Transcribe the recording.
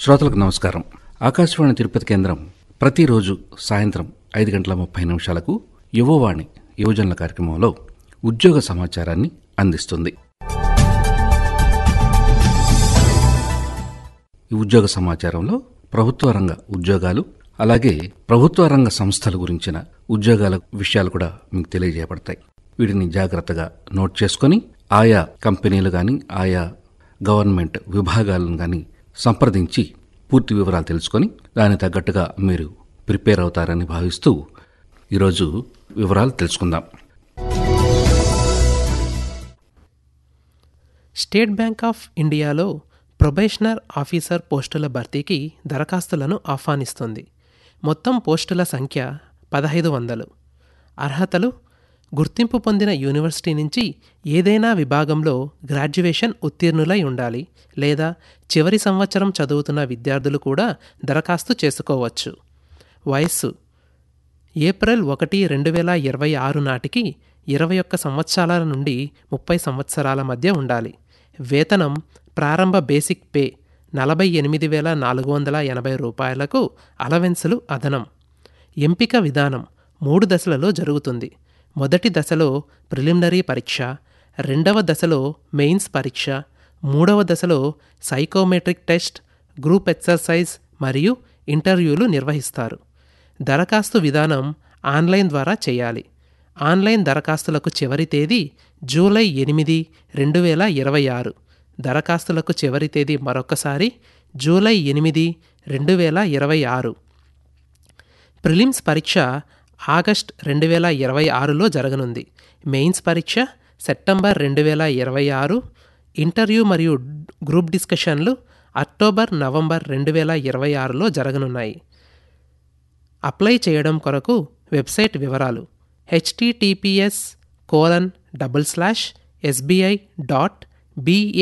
శ్రోతలకు నమస్కారం ఆకాశవాణి తిరుపతి కేంద్రం ప్రతిరోజు సాయంత్రం ఐదు గంటల ముప్పై నిమిషాలకు యువవాణి యువజనుల కార్యక్రమంలో ఉద్యోగ సమాచారాన్ని అందిస్తుంది ఈ ఉద్యోగ సమాచారంలో ప్రభుత్వ రంగ ఉద్యోగాలు అలాగే ప్రభుత్వ రంగ సంస్థల గురించిన ఉద్యోగాల విషయాలు కూడా మీకు తెలియజేయబడతాయి వీటిని జాగ్రత్తగా నోట్ చేసుకొని ఆయా కంపెనీలు కానీ ఆయా గవర్నమెంట్ విభాగాలను కానీ సంప్రదించి పూర్తి వివరాలు తెలుసుకొని దానికి తగ్గట్టుగా మీరు ప్రిపేర్ అవుతారని భావిస్తూ ఈరోజు వివరాలు తెలుసుకుందాం స్టేట్ బ్యాంక్ ఆఫ్ ఇండియాలో ప్రొబేషనర్ ఆఫీసర్ పోస్టుల భర్తీకి దరఖాస్తులను ఆహ్వానిస్తుంది మొత్తం పోస్టుల సంఖ్య పదహైదు వందలు అర్హతలు గుర్తింపు పొందిన యూనివర్సిటీ నుంచి ఏదైనా విభాగంలో గ్రాడ్యుయేషన్ ఉత్తీర్ణులై ఉండాలి లేదా చివరి సంవత్సరం చదువుతున్న విద్యార్థులు కూడా దరఖాస్తు చేసుకోవచ్చు వయస్సు ఏప్రిల్ ఒకటి రెండు వేల ఇరవై ఆరు నాటికి ఇరవై ఒక్క సంవత్సరాల నుండి ముప్పై సంవత్సరాల మధ్య ఉండాలి వేతనం ప్రారంభ బేసిక్ పే నలభై ఎనిమిది వేల నాలుగు వందల ఎనభై రూపాయలకు అలవెన్సులు అదనం ఎంపిక విధానం మూడు దశలలో జరుగుతుంది మొదటి దశలో ప్రిలిమినరీ పరీక్ష రెండవ దశలో మెయిన్స్ పరీక్ష మూడవ దశలో సైకోమెట్రిక్ టెస్ట్ గ్రూప్ ఎక్సర్సైజ్ మరియు ఇంటర్వ్యూలు నిర్వహిస్తారు దరఖాస్తు విధానం ఆన్లైన్ ద్వారా చేయాలి ఆన్లైన్ దరఖాస్తులకు చివరి తేదీ జూలై ఎనిమిది రెండు వేల ఇరవై ఆరు దరఖాస్తులకు చివరి తేదీ మరొకసారి జూలై ఎనిమిది రెండు వేల ఇరవై ఆరు ప్రిలిమ్స్ పరీక్ష ఆగస్ట్ రెండు వేల ఇరవై ఆరులో జరగనుంది మెయిన్స్ పరీక్ష సెప్టెంబర్ రెండు వేల ఇరవై ఆరు ఇంటర్వ్యూ మరియు గ్రూప్ డిస్కషన్లు అక్టోబర్ నవంబర్ రెండు వేల ఇరవై ఆరులో జరగనున్నాయి అప్లై చేయడం కొరకు వెబ్సైట్ వివరాలు HTTPS colon double slash SBI dot BA